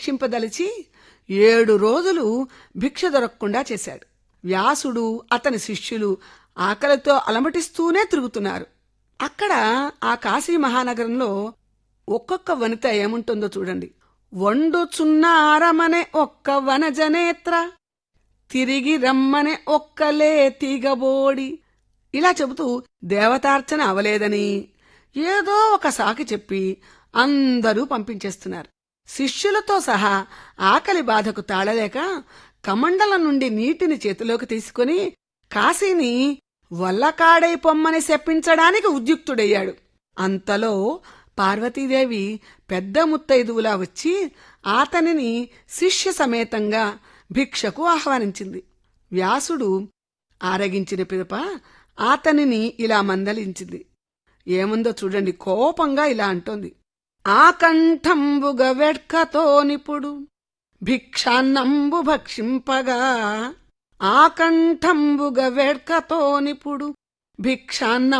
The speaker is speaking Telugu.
పరీక్షింపదలిచి ఏడు రోజులు భిక్ష దొరకకుండా చేశాడు వ్యాసుడు అతని శిష్యులు ఆకలితో అలమటిస్తూనే తిరుగుతున్నారు అక్కడ ఆ కాశీ మహానగరంలో ఒక్కొక్క వనిత ఏముంటుందో చూడండి వండుచున్నారమనే ఒక్క వనజనేత్ర తిరిగి రమ్మనే ఒక్కలే తీగబోడి ఇలా చెబుతూ దేవతార్చన అవలేదని ఏదో ఒక సాకి చెప్పి అందరూ పంపించేస్తున్నారు శిష్యులతో సహా ఆకలి బాధకు తాళలేక కమండలం నుండి నీటిని చేతిలోకి తీసుకుని కాశీని వల్లకాడై పొమ్మని శప్పించడానికి ఉద్యుక్తుడయ్యాడు అంతలో పార్వతీదేవి పెద్ద ముత్తైదువులా వచ్చి అతనిని శిష్య సమేతంగా భిక్షకు ఆహ్వానించింది వ్యాసుడు ఆరగించిన పిదప అతనిని ఇలా మందలించింది ఏముందో చూడండి కోపంగా ఇలా అంటోంది ఆకంఠంబుగ వెడ్కతోనిపుడు భిక్షాన్నంబు భక్షింపగా ఆకంఠంబుగ వెడ్కతోనిపుడు భిక్షాన్నం